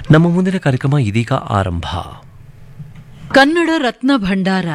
ನಮ್ಮ ಮುಂದಿನ ಕಾರ್ಯಕ್ರಮ ಇದೀಗ ಆರಂಭ ಕನ್ನಡ ರತ್ನ ಭಂಡಾರ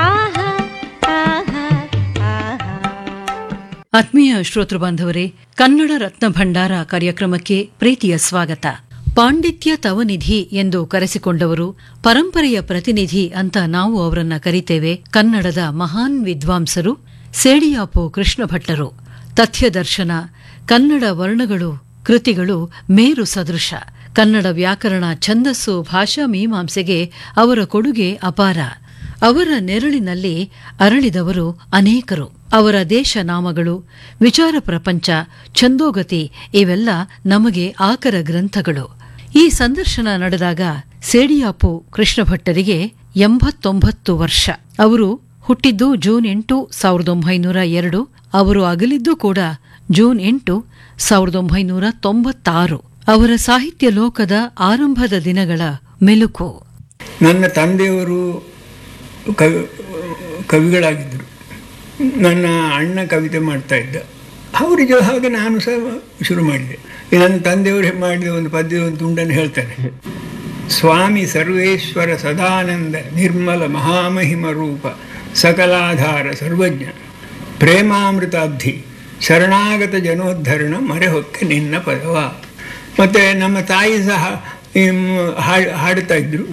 ಆತ್ಮೀಯ ಶ್ರೋತೃ ಬಾಂಧವರೇ ಕನ್ನಡ ರತ್ನ ಭಂಡಾರ ಕಾರ್ಯಕ್ರಮಕ್ಕೆ ಪ್ರೀತಿಯ ಸ್ವಾಗತ ಪಾಂಡಿತ್ಯ ತವನಿಧಿ ಎಂದು ಕರೆಸಿಕೊಂಡವರು ಪರಂಪರೆಯ ಪ್ರತಿನಿಧಿ ಅಂತ ನಾವು ಅವರನ್ನ ಕರಿತೇವೆ ಕನ್ನಡದ ಮಹಾನ್ ವಿದ್ವಾಂಸರು ಸೇಡಿಯಾಪು ಕೃಷ್ಣ ಭಟ್ಟರು ತಥ್ಯದರ್ಶನ ಕನ್ನಡ ವರ್ಣಗಳು ಕೃತಿಗಳು ಮೇರು ಸದೃಶ ಕನ್ನಡ ವ್ಯಾಕರಣ ಛಂದಸ್ಸು ಭಾಷಾ ಮೀಮಾಂಸೆಗೆ ಅವರ ಕೊಡುಗೆ ಅಪಾರ ಅವರ ನೆರಳಿನಲ್ಲಿ ಅರಳಿದವರು ಅನೇಕರು ಅವರ ದೇಶ ನಾಮಗಳು ವಿಚಾರ ಪ್ರಪಂಚ ಛಂದೋಗತಿ ಇವೆಲ್ಲ ನಮಗೆ ಆಕರ ಗ್ರಂಥಗಳು ಈ ಸಂದರ್ಶನ ನಡೆದಾಗ ಸೇಡಿಯಾಪು ಕೃಷ್ಣ ಭಟ್ಟರಿಗೆ ಎಂಬತ್ತೊಂಬತ್ತು ವರ್ಷ ಅವರು ಹುಟ್ಟಿದ್ದು ಜೂನ್ ಎಂಟು ಸಾವಿರದ ಒಂಬೈನೂರ ಎರಡು ಅವರು ಅಗಲಿದ್ದು ಕೂಡ ಜೂನ್ ಎಂಟು ಸಾವಿರದ ಒಂಬೈನೂರ ತೊಂಬತ್ತಾರು ಅವರ ಸಾಹಿತ್ಯ ಲೋಕದ ಆರಂಭದ ದಿನಗಳ ಮೆಲುಕು ನನ್ನ ತಂದೆಯವರು ಕವಿ ಕವಿಗಳಾಗಿದ್ದರು ನನ್ನ ಅಣ್ಣ ಕವಿತೆ ಮಾಡ್ತಾ ಇದ್ದ ಅವರಿಗೆ ಹಾಗೆ ನಾನು ಸಹ ಶುರು ಮಾಡಿದೆ ಈ ನನ್ನ ತಂದೆಯವರು ಮಾಡಿದ ಒಂದು ಪದ್ಯದ ಒಂದು ತುಂಡನ್ನು ಹೇಳ್ತಾರೆ ಸ್ವಾಮಿ ಸರ್ವೇಶ್ವರ ಸದಾನಂದ ನಿರ್ಮಲ ಮಹಾಮಹಿಮ ರೂಪ ಸಕಲಾಧಾರ ಸರ್ವಜ್ಞ ಪ್ರೇಮಾಮೃತಾಬ್ಧಿ ಶರಣಾಗತ ಜನೋದ್ಧರಣ ಮರೆಹೊಕ್ಕೆ ನಿನ್ನ ಪದವ ಮತ್ತು ನಮ್ಮ ತಾಯಿ ಸಹ ಹ್ಮ್, ಹಾಡ್ ಹಾಡ್ತಾ ಇದ್ದರು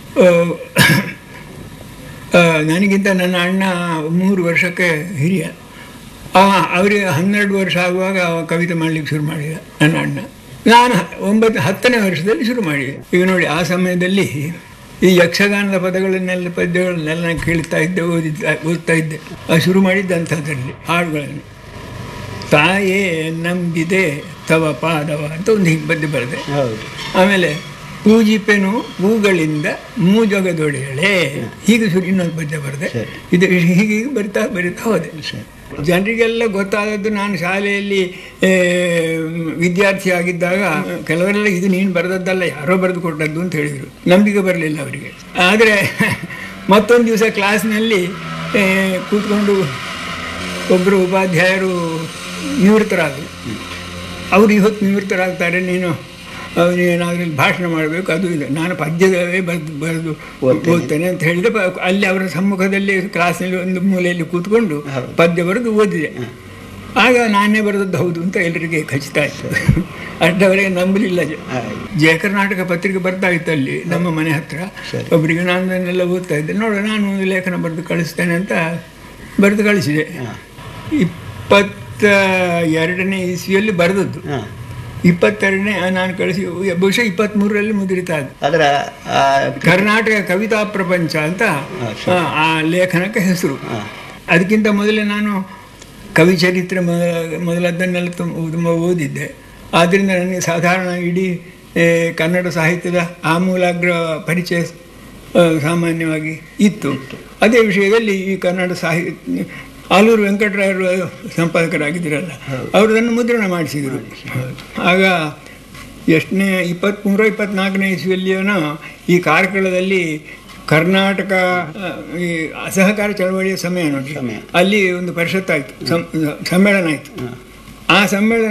ಆ, ನನಗಿಂತ ನನ್ನ ಅಣ್ಣ ಮೂರು ವರ್ಷಕ್ಕೆ ಹಿರಿಯ ಆ, ಅವರಿಗೆ ಹನ್ನೆರಡು ವರ್ಷ ಆಗುವಾಗ ಅವ ಕವಿತೆ ಮಾಡಲಿಕ್ಕೆ ಶುರು ಮಾಡಿದ ನನ್ನ ಅಣ್ಣ ನಾನು ಒಂಬತ್ತು ಹತ್ತನೇ ವರ್ಷದಲ್ಲಿ ಶುರು ಮಾಡಿದೆ ಈಗ ನೋಡಿ ಆ ಸಮಯದಲ್ಲಿ ಈ ಯಕ್ಷಗಾನದ ಪದಗಳನ್ನೆಲ್ಲ ಪದ್ಯಗಳನ್ನೆಲ್ಲ ನಾನು ಕೇಳ್ತಾ ಇದ್ದೆ ಓದಿದ್ದ ಓದ್ತಾ ಇದ್ದೆ ಅದು ಶುರು ಮಾಡಿದ್ದಂಥದ್ರಲ್ಲಿ ಹಾಡುಗಳನ್ನು ತಾಯೇ ನಂಬಿದೆ ತವ ಪಾದವ ಅಂತ ಒಂದು ಹೀಗೆ ಪದ್ಯ ಬರೆದೆ ಆಮೇಲೆ ಪೂಜಿಪೆನು ಹೂಗಳಿಂದ ಮೂಜೊಗದೊಡೆಯಳೆ ಹೀಗೆ ಶುರು ಇನ್ನೊಂದು ಪದ್ಯ ಬರೆದೆ ಇದು ಹೀಗೆ ಹೀಗೆ ಬರಿತಾ ಬರಿತಾ ಹೋದೆ ಜನರಿಗೆಲ್ಲ ಗೊತ್ತಾದದ್ದು ನಾನು ಶಾಲೆಯಲ್ಲಿ ಆ, ವಿದ್ಯಾರ್ಥಿ ಆಗಿದ್ದಾಗ ಕೆಲವರೆಲ್ಲ ಇದು ನೀನು ಬರೆದದ್ದಲ್ಲ ಯಾರೋ ಬರೆದು ಕೊಟ್ಟದ್ದು ಅಂತ ಹೇಳಿದರು ನಂಬಿಕೆ ಬರಲಿಲ್ಲ ಅವರಿಗೆ ಆದರೆ ಮತ್ತೊಂದು ದಿವಸ ಕ್ಲಾಸ್ನಲ್ಲಿ ಆ, ಕೂತ್ಕೊಂಡು ಒಬ್ಬರು ಉಪಾಧ್ಯಾಯರು ನಿವೃತ್ತರಾದರು ಅವರು ಇವತ್ತು ನಿವೃತ್ತರಾಗ್ತಾರೆ ನೀನು ಅವನೇನಾದ್ರೂ ಭಾಷಣ ಮಾಡಬೇಕು ಅದು ಇದೆ ನಾನು ಪದ್ಯದವೇ ಬರೆದು ಬರೆದು ಓದ್ತೇನೆ ಅಂತ ಹೇಳಿದೆ ಪ- ಅಲ್ಲಿ ಅವರ ಸಮ್ಮುಖದಲ್ಲಿ ಕ್ಲಾಸ್ನಲ್ಲಿ ಒಂದು ಮೂಲೆಯಲ್ಲಿ ಕೂತ್ಕೊಂಡು ಪದ್ಯ ಬರೆದು ಓದಿದೆ ಆಗ ನಾನೇ ಬರೆದದ್ದು ಹೌದು ಅಂತ ಎಲ್ಲರಿಗೆ ಖಚಿತ ಆಯಿತು ಅಷ್ಟವರೆಗೆ ನಂಬಲಿಲ್ಲ ಜ- ಜಯ ಕರ್ನಾಟಕ ಪತ್ರಿಕೆ ಬರ್ತಾ ಇತ್ತು ಅಲ್ಲಿ ನಮ್ಮ ಮನೆ ಹತ್ರ ಒಬ್ಬರಿಗೆ ನಾನು ಅದನ್ನೆಲ್ಲ ಓದ್ತಾ ಇದ್ದೆ ನೋಡು ನಾನು ಒಂದು ಲೇಖನ ಬರೆದು ಕಳಿಸ್ತೇನೆ ಅಂತ ಬರೆದು ಕಳಿಸಿದೆ ಇಪ್ಪತ್ತ ಎರಡನೇ ಇಸ್ವಿಯಲ್ಲಿ ಬರೆದದ್ದು ಇಪ್ಪತ್ತೆರಡನೇ ನಾನು ಕಳಿಸಿ ಬಹುಶಃ ಇಪ್ಪತ್ತ್ಮೂರರಲ್ಲಿ ಮುದ್ರಿತ ಅದು ಅದರ ಆ, ಕರ್ನಾಟಕ ಕವಿತಾ ಪ್ರಪಂಚ ಅಂತ ಆ, ಆ ಲೇಖನಕ್ಕೆ ಹೆಸರು ಅದಕ್ಕಿಂತ ಮೊದಲೇ ನಾನು ಕವಿ ಚರಿತ್ರೆ ಮೊದ- ಮೊದಲದ್ದನ್ನೆಲ್ಲ ತುಂಬ ತುಂಬ ಓದಿದ್ದೆ ಆದ್ದರಿಂದ ನನಗೆ ಸಾಧಾರಣ ಇಡೀ ಏ, ಕನ್ನಡ ಸಾಹಿತ್ಯದ ಆಮೂಲಾಗ್ರ ಪರಿಚಯ ಆ, ಸಾಮಾನ್ಯವಾಗಿ ಇತ್ತು ಅದೇ ವಿಷಯದಲ್ಲಿ ಈ ಕನ್ನಡ ಸಾಹಿತ್ಯ ಆಲೂರು ವೆಂಕಟರಾಯರು ಸಂಪಾದಕರಾಗಿದ್ದರಲ್ಲ ಅವರು ಅದನ್ನು ಮುದ್ರಣ ಮಾಡಿಸಿದರು ಆಗ ಎಷ್ಟನೇ ಇಪ್ಪತ್ತ್ಮೂರು ಇಪ್ಪತ್ನಾಲ್ಕನೇ ಇಸ್ವಿಯಲ್ಲಿಯೇನೋ ಈ ಕಾರ್ಕಳದಲ್ಲಿ ಕರ್ನಾಟಕ ಆ, ಈ ಅಸಹಕಾರ ಚಳವಳಿಯ ಸಮಯ ನೋಡಿ ಅಲ್ಲಿ ಒಂದು ಪರಿಷತ್ ಆಯಿತು ಸಮ್ಮೇಳನ ಆಯಿತು ಆ ಸಮ್ಮೇಳನ